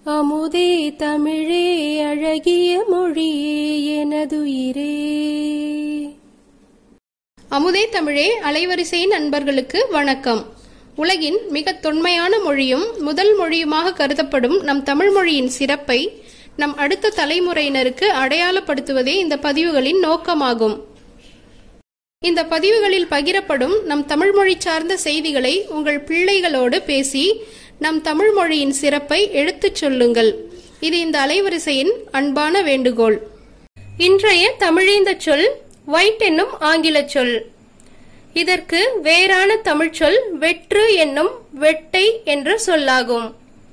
அமுதே தமிழே அழகிய மொழியே எனதுயிரே அமுதே தமிழே அலைவரிசை நண்பர்களுக்கு வணக்கம் உலகின் மிக தொன்மையான மொழியும் முதல் மொழியுமாக கருதப்படும் நம் தமிழ் மொழியின் சிறப்பை நம் அடுத்த தலைமுறையினருக்கு அடையாளப்படுத்துவதே இந்த பதிவுகளின் நோக்கமாகும் இந்த பதிவுகளில் பகிரப்படும் நம் தமிழ் மொழி சார்ந்த செய்திகளை உங்கள் பிள்ளைகளோடு பேசி நம் தமிழ் மொழியின் சிறப்பை எடுத்துச் சொல்லுங்கள் இது இந்த அலைவரிசையின் அன்பான வேண்டுகோள் இன்றைய தமிழீந்த சொல் ஒயிட் என்னும் ஆங்கில சொல் இதற்கு வேறான தமிழ்ச் சொல் வெற்று என்னும் வெட்டை என்ற சொல்லாகும்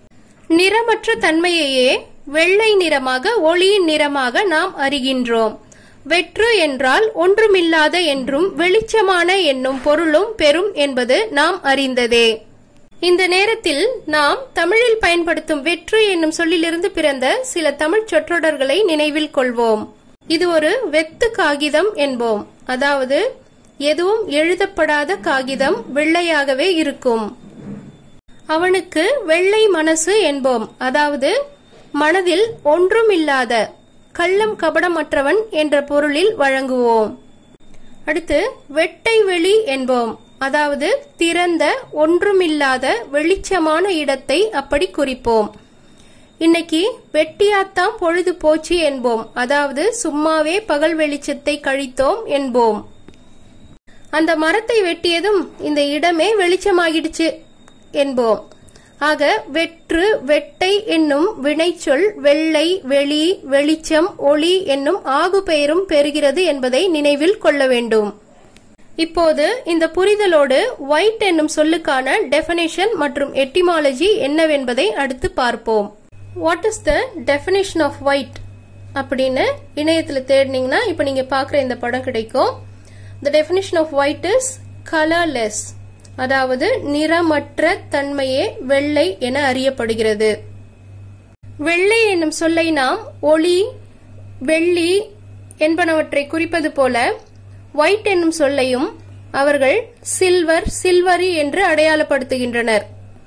நிறமற்ற தன்மையையே வெள்ளை நிறமாக ஒளியின் நிறமாக நாம் அறிகின்றோம் வெற்று என்றால் ஒன்றுமில்லாத என்றும் வெளிச்சமான என்னும் பொருளும் பெறும் என்பது நாம் அறிந்ததே இந்த நேரத்தில் நாம் தமிழில் பயன்படுத்தும் வெற்று என்னும் சொல்லிலிருந்து பிறந்த சில தமிழ்ச் சொற்றொடர்களை நினைவில் கொள்வோம் இது ஒரு வெத்து காகிதம் என்போம் அதாவது எதுவும் எழுதப்படாத காகிதம் வெள்ளையாகவே இருக்கும் அவனுக்கு வெள்ளை மனசு என்போம் அதாவது மனதில் ஒன்றுமில்லாத கள்ளம் கபடமற்றவன் என்ற பொருளில் வழங்குவோம் அடுத்து வெட்டை வெளி என்போம் அதாவது திறந்த ஒன்றுமில்லாத வெளிச்சமான இடத்தை அப்படி குறிப்போம் இன்னைக்கு வெட்டியாத்தான் பொழுது போச்சு என்போம் அதாவது சும்மாவே பகல் வெளிச்சத்தை கழித்தோம் என்போம் அந்த மரத்தை வெட்டியதும் இந்த இடமே வெளிச்சமாகிடுச்சு என்போம் ஆக வெற்று வெட்டை என்னும் வினைச்சொல் வெள்ளை வெளி வெளிச்சம் ஒளி என்னும் ஆகு பெயரும் பெறுகிறது என்பதை நினைவில் கொள்ள வேண்டும் இப்போது இந்த புரிதலோடு ஒயிட் என்னும் சொல்லுக்கான டெஃபினேஷன் மற்றும் எட்டிமாலஜி என்னவென்பதை அடுத்து பார்ப்போம் what is the definition of white அப்படின்னு இணையத்தில் தேடினீங்கன்னா இப்போ நீங்க பார்க்குற இந்த படம் கிடைக்கும் the definition of white is colourless அதாவது நிறமற்ற தன்மையே வெள்ளை என அறியப்படுகிறது வெள்ளை என்னும் சொல்லை நாம் ஒளி வெள்ளி என்பனவற்றை குறிப்பது போல ஒயிட் என்னும் சொல்லையும் அவர்கள் சில்வர் சில்வரி என்று அடையாளப்படுத்துகின்றனர்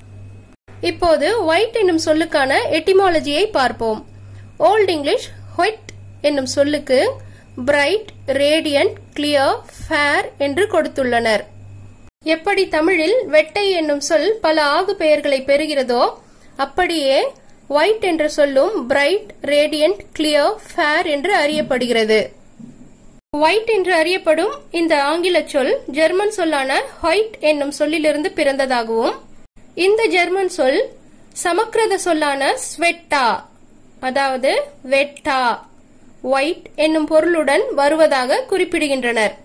இப்போது ஒயிட் என்னும் சொல்லுக்கான எட்டிமாலஜியை பார்ப்போம் ஓல்ட் இங்கிலீஷ் ஒயிட் என்னும் சொல்லுக்கு பிரைட் ரேடியன்ட் கிளியர் ஃபேர் என்று கொடுத்துள்ளனர் எப்படி தமிழில் வெட்டை என்னும் சொல் பல ஆகு பெயர்களை பெறுகிறதோ அப்படியே ஒயிட் என்ற சொல்லும் பிரைட் ரேடியன்ட் கிளியர் ஃபேர் என்று அறியப்படுகிறது ஒயிட் என்று அறியப்படும் இந்த ஆங்கில சொல் ஜெர்மன் சொல்லான ஒயிட் என்னும் சொல்லிலிருந்து பிறந்ததாகவும் இந்த ஜெர்மன் சொல் சமக்கிரத சொல்லான ஸ்வெட்டா அதாவது வெட்டா ஒயிட் என்னும் பொருளுடன் வருவதாக குறிப்பிடுகின்றனர்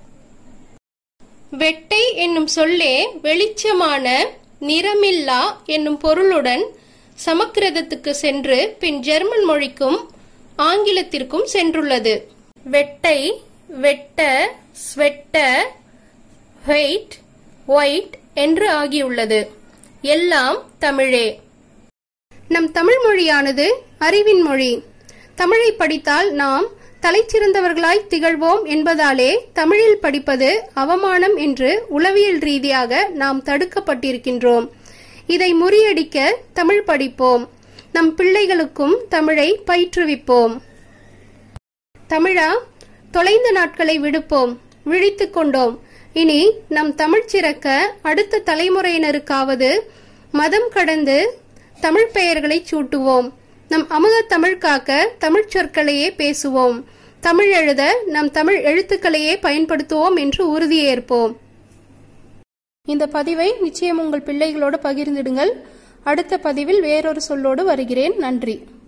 வெட்டை என்னும் சொல்லே வெளிச்சமான நிறமில்லா என்னும் பொருளுடன் சமக்கிரதத்துக்கு சென்று பின் ஜெர்மன் மொழிக்கும் ஆங்கிலத்திற்கும் சென்றுள்ளது வெட்டை வெட்ட ஸ்வெட்ட ஒயிட் ஒயிட் என்று ஆகியுள்ளது எல்லாம் தமிழே நம் தமிழ் மொழியானது அறிவின் மொழி தமிழை படித்தால் நாம் தலைச்சிறந்தவர்களாய் திகழ்வோம் என்பதாலே தமிழில் படிப்பது அவமானம் என்று உளவியல் ரீதியாக நாம் தடுக்கப்பட்டிருக்கின்றோம் இதை முறியடிக்க தமிழ் படிப்போம் நம் பிள்ளைகளுக்கும் தமிழை பயிற்றுவிப்போம் தமிழா தொலைந்த நாட்களை விடுப்போம் விழித்துக் கொண்டோம் இனி நம் தமிழ் சிறக்க அடுத்த தலைமுறையினருக்காவது மதம் கடந்து தமிழ் பெயர்களை சூட்டுவோம் நம் அமுத தமிழ் காக்க தமிழ் சொற்களையே பேசுவோம் தமிழ் எழுத நம் தமிழ் எழுத்துக்களையே பயன்படுத்துவோம் என்று உறுதியேற்போம் இந்த பதிவை நிச்சயம் உங்கள் பிள்ளைகளோடு பகிர்ந்திடுங்கள் அடுத்த பதிவில் வேறொரு சொல்லோடு வருகிறேன் நன்றி